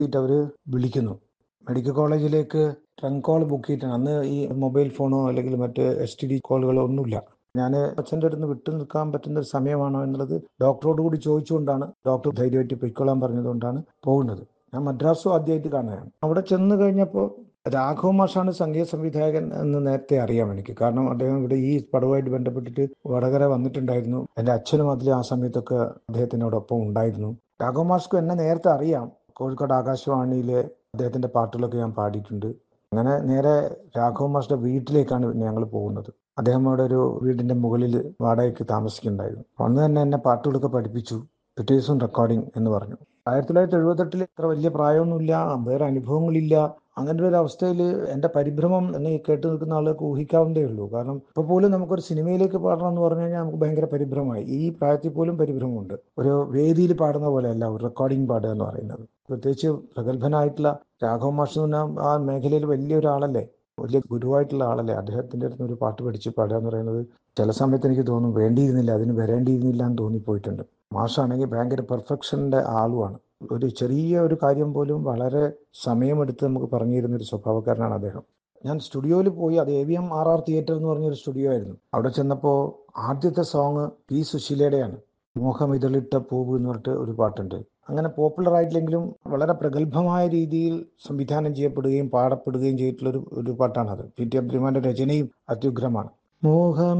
ചെയ്തിട്ട് അവർ വിളിക്കുന്നു മെഡിക്കൽ കോളേജിലേക്ക് ട്രങ്ക് കോൾ ബുക്ക് ചെയ്തിട്ടാണ് അന്ന് ഈ മൊബൈൽ ഫോണോ അല്ലെങ്കിൽ മറ്റ് എസ് ടി ഡി കോളുകളോ ഒന്നുമില്ല ഞാൻ അച്ഛൻ്റെ അടുത്ത് വിട്ടു നിൽക്കാൻ പറ്റുന്ന ഒരു സമയമാണോ എന്നുള്ളത് ഡോക്ടറോട് കൂടി ചോദിച്ചുകൊണ്ടാണ് ഡോക്ടർ ധൈര്യമായിട്ട് പൊയ്ക്കൊള്ളാൻ പറഞ്ഞതുകൊണ്ടാണ് പോകുന്നത് ഞാൻ മദ്രാസും ആദ്യമായിട്ട് കാണുകയാണ് അവിടെ ചെന്ന് കഴിഞ്ഞപ്പോൾ രാഘവ മാഷാണ് സംഗീത സംവിധായകൻ എന്ന് നേരത്തെ അറിയാം എനിക്ക് കാരണം അദ്ദേഹം ഇവിടെ ഈ പടവുമായിട്ട് ബന്ധപ്പെട്ടിട്ട് വടകര വന്നിട്ടുണ്ടായിരുന്നു എൻ്റെ അച്ഛനും അതിൽ ആ സമയത്തൊക്കെ അദ്ദേഹത്തിനോടൊപ്പം ഉണ്ടായിരുന്നു രാഘവ മാഷ്ക്കും എന്നെ നേരത്തെ അറിയാം കോഴിക്കോട് ആകാശവാണിയിലെ അദ്ദേഹത്തിന്റെ പാട്ടുകളൊക്കെ ഞാൻ പാടിയിട്ടുണ്ട് അങ്ങനെ നേരെ രാഘവ മാഷിന്റെ വീട്ടിലേക്കാണ് പിന്നെ ഞങ്ങൾ പോകുന്നത് അദ്ദേഹം അവിടെ ഒരു വീടിന്റെ മുകളിൽ വാടകയ്ക്ക് താമസിക്കുന്നുണ്ടായിരുന്നു അന്ന് തന്നെ എന്നെ പാട്ടുകളൊക്കെ പഠിപ്പിച്ചു പിറ്റേ ദിവസം റെക്കോർഡിംഗ് എന്ന് പറഞ്ഞു ആയിരത്തി തൊള്ളായിരത്തി എഴുപത്തെട്ടിൽ ഇത്ര വലിയ പ്രായമൊന്നുമില്ല വേറെ അനുഭവങ്ങളില്ല അങ്ങനെ ഒരു അവസ്ഥയിൽ എൻ്റെ പരിഭ്രമം എന്നെ കേട്ട് നിൽക്കുന്ന ആളുകൾക്ക് ഊഹിക്കാവുന്നതേ ഉള്ളൂ കാരണം ഇപ്പോൾ പോലും നമുക്കൊരു സിനിമയിലേക്ക് പാടണം എന്ന് പറഞ്ഞു കഴിഞ്ഞാൽ നമുക്ക് ഭയങ്കര പരിഭ്രമമായി ഈ പ്രായത്തിൽ പോലും പരിഭ്രമമുണ്ട് ഒരു വേദിയിൽ പാടുന്ന പോലെയല്ല ഒരു റെക്കോർഡിംഗ് പാടുക എന്ന് പറയുന്നത് പ്രത്യേകിച്ച് പ്രഗത്ഭനായിട്ടുള്ള രാഘവ മാഷ് എന്ന് പറഞ്ഞാൽ ആ മേഖലയിൽ വലിയൊരാളല്ലേ വലിയ ഗുരുവായിട്ടുള്ള ആളല്ലേ അദ്ദേഹത്തിൻ്റെ അടുത്ത് ഒരു പാട്ട് പഠിച്ച് പാടുക എന്ന് പറയുന്നത് ചില സമയത്ത് എനിക്ക് തോന്നും വേണ്ടിയിരുന്നില്ല അതിന് വരേണ്ടിയിരുന്നില്ല എന്ന് തോന്നിപ്പോയിട്ടുണ്ട് മാഷാണെങ്കിൽ ഭയങ്കര പെർഫെക്ഷൻ്റെ ആളുമാണ് ഒരു ചെറിയ ഒരു കാര്യം പോലും വളരെ സമയമെടുത്ത് നമുക്ക് പറഞ്ഞു തരുന്ന ഒരു സ്വഭാവക്കാരനാണ് അദ്ദേഹം ഞാൻ സ്റ്റുഡിയോയിൽ പോയി അത് A V M R R theatre എന്ന് പറഞ്ഞൊരു സ്റ്റുഡിയോ ആയിരുന്നു അവിടെ ചെന്നപ്പോൾ ആദ്യത്തെ സോങ് പി സുശീലയുടെയാണ് മോഹമിതളിട്ട പൂവ് എന്ന് പറഞ്ഞിട്ട് ഒരു പാട്ടുണ്ട് അങ്ങനെ പോപ്പുലർ ആയിട്ടില്ലെങ്കിലും വളരെ പ്രഗത്ഭമായ രീതിയിൽ സംവിധാനം ചെയ്യപ്പെടുകയും പാടപ്പെടുകയും ചെയ്തിട്ടുള്ള ഒരു ഒരു പാട്ടാണത് പി ടി അബ്ദുറഹ്മാന്റെ രചനയും അത്യുഗ്രമാണ് മോഹം